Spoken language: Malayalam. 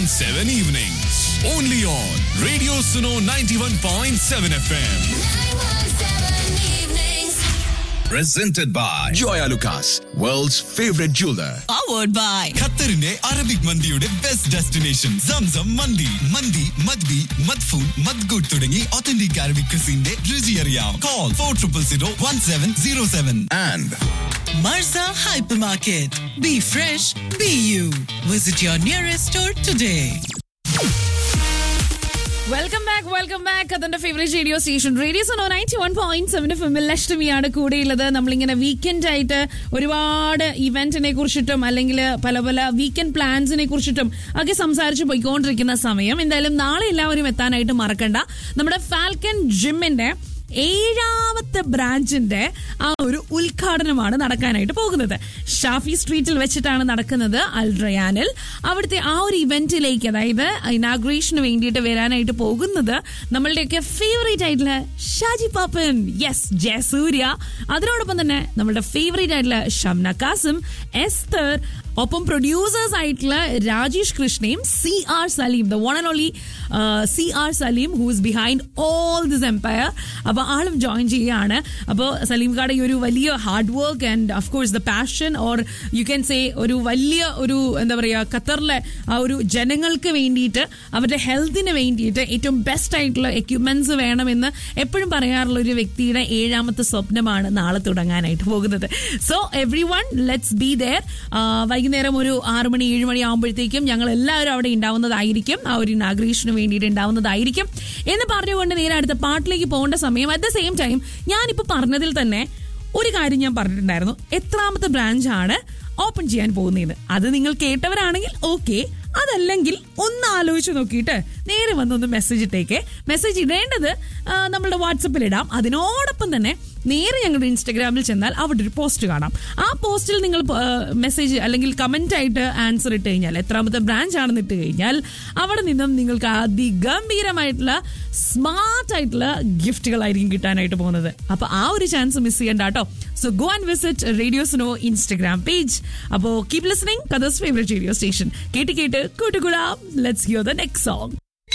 917 evenings. Only on Radio Suno 91.7 FM. Presented by Joya Lucas, world's favorite jeweler. powered by ഖത്തറിന്റെ അറബിക് മന്തിയുടെ ബെസ്റ്റ് ഡെസ്റ്റിനേഷൻ സംസം മന്തി മന്തി മദ്ബി മദ്ഫൂൻ മദ്ഗുഡ് തുടങ്ങി ഒത്തന്റിക് അറബിക് ക്രിസിന്റെ രുചി അറിയാം call four triple zero one seven zero seven And Marza Hypermarket. Be fresh, be you. Visit your nearest store today. Welcome back welcome back അതിന്റെ favourite radio station radio Suno ninety one point seven F എമ്മിൽ ലക്ഷ്മിയാണ് കൂടെയുള്ളത് നമ്മളിങ്ങനെ വീക്കെൻഡ് ആയിട്ട് ഒരുപാട് ഇവന്റിനെ കുറിച്ചിട്ടും അല്ലെങ്കിൽ പല പല വീക്കെൻഡ് പ്ലാൻസിനെ കുറിച്ചിട്ടും ഒക്കെ സംസാരിച്ച് പോയിക്കൊണ്ടിരിക്കുന്ന സമയം എന്തായാലും നാളെ എല്ലാവരും എത്താനായിട്ട് മറക്കണ്ട നമ്മുടെ ഫാൽക്കൻ ജിമ്മിന്റെ ഏഴാമത്തെ ബ്രാഞ്ചിന്റെ ആ ഒരു ഉദ്ഘാടനമാണ് നടക്കാനായിട്ട് പോകുന്നത് ഷാഫി സ്ട്രീറ്റിൽ വെച്ചിട്ടാണ് നടക്കുന്നത് അൽറയാനിൽ അവിടുത്തെ ആ ഒരു ഇവന്റിലേക്ക് അതായത് ഇനാഗ്രേഷന് വേണ്ടിയിട്ട് വരാനായിട്ട് പോകുന്നത് നമ്മളുടെയൊക്കെ ഫേവറേറ്റ് ആയിട്ടുള്ള ഷാജി പാപ്പൻ യെസ് ജയസൂര്യ അതിനോടൊപ്പം തന്നെ നമ്മളുടെ ഫേവറേറ്റ് ആയിട്ടുള്ള ഷംന കാസിം എസ്തർ ഒപ്പം പ്രൊഡ്യൂസേഴ്സ് ആയിട്ടുള്ള രാജേഷ് കൃഷ്ണയും C R Saleem the one and only C R Saleem who is behind all this empire അപ്പോൾ ആളും ജോയിൻ ചെയ്യുകയാണ് അപ്പോൾ സലീം കാടെ ഈ ഒരു വലിയ hard work and of course the passion or you can say ഒരു വലിയ ഒരു എന്താ പറയുക ഖത്തറിലെ ആ ഒരു ജനങ്ങൾക്ക് വേണ്ടിയിട്ട് അവരുടെ ഹെൽത്തിന് വേണ്ടിയിട്ട് ഏറ്റവും ബെസ്റ്റ് ആയിട്ടുള്ള എക്യുപ്മെന്റ്സ് വേണമെന്ന് എപ്പോഴും പറയാറുള്ള ഒരു വ്യക്തിയുടെ ഏഴാമത്തെ സ്വപ്നമാണ് നാളെ തുടങ്ങാനായിട്ട് പോകുന്നത് so everyone let's be there വൈകുന്നേരം ഒരു ആറ് മണി ഏഴ് മണി ആകുമ്പോഴത്തേക്കും ഞങ്ങൾ എല്ലാവരും അവിടെ ഉണ്ടാവുന്നതായിരിക്കും ആ ഒരു ഇനാഗ്രേഷന് വേണ്ടിയിട്ട് ഉണ്ടാവുന്നതായിരിക്കും എന്ന് പറഞ്ഞുകൊണ്ട് നേരെ അടുത്ത പാട്ടിലേക്ക് പോകേണ്ട സമയം അറ്റ് ദ സെയിം ടൈം ഞാനിപ്പോൾ പറഞ്ഞതിൽ തന്നെ ഒരു കാര്യം ഞാൻ പറഞ്ഞിട്ടുണ്ടായിരുന്നു എത്രാമത്തെ ബ്രാഞ്ചാണ് ഓപ്പൺ ചെയ്യാൻ പോകുന്നത് അത് നിങ്ങൾ കേട്ടവരാണെങ്കിൽ ഓക്കെ അതല്ലെങ്കിൽ ഒന്ന് ആലോചിച്ച് നോക്കിയിട്ട് നേരെ വന്നൊന്ന് മെസ്സേജ് ഇട്ടേക്ക് മെസ്സേജ് ഇടേണ്ടത് ആ, നമ്മളുടെ വാട്സപ്പിൽ ഇടാം അതിനോടൊപ്പം തന്നെ നേരെ ഞങ്ങളുടെ ഇൻസ്റ്റഗ്രാമിൽ ചെന്നാൽ അവിടെ ഒരു പോസ്റ്റ് കാണാം ആ പോസ്റ്റിൽ നിങ്ങൾ മെസ്സേജ് അല്ലെങ്കിൽ കമന്റ് ആയിട്ട് ആൻസർ ഇട്ട് കഴിഞ്ഞാൽ എത്രാമത്തെ ബ്രാഞ്ച് ആണെന്ന് ഇട്ട് കഴിഞ്ഞാൽ അവിടെ നിന്നും നിങ്ങൾക്ക് അതിഗംഭീരമായിട്ടുള്ള സ്മാർട്ട് ആയിട്ടുള്ള ഗിഫ്റ്റുകളായിരിക്കും കിട്ടാനായിട്ട് പോകുന്നത് അപ്പൊ ആ ഒരു ചാൻസ് മിസ് ചെയ്യണ്ട കേട്ടോ so go and visit radio Suno Instagram page അപ്പോൾ കീപ് ലിസണിംഗ് കദേഴ്സ് ഫേവറേറ്റ് റേഡിയോ സ്റ്റേഷൻ കേട്ട് കേട്ട് കൂട്ടുകൂടാം let's hear the next song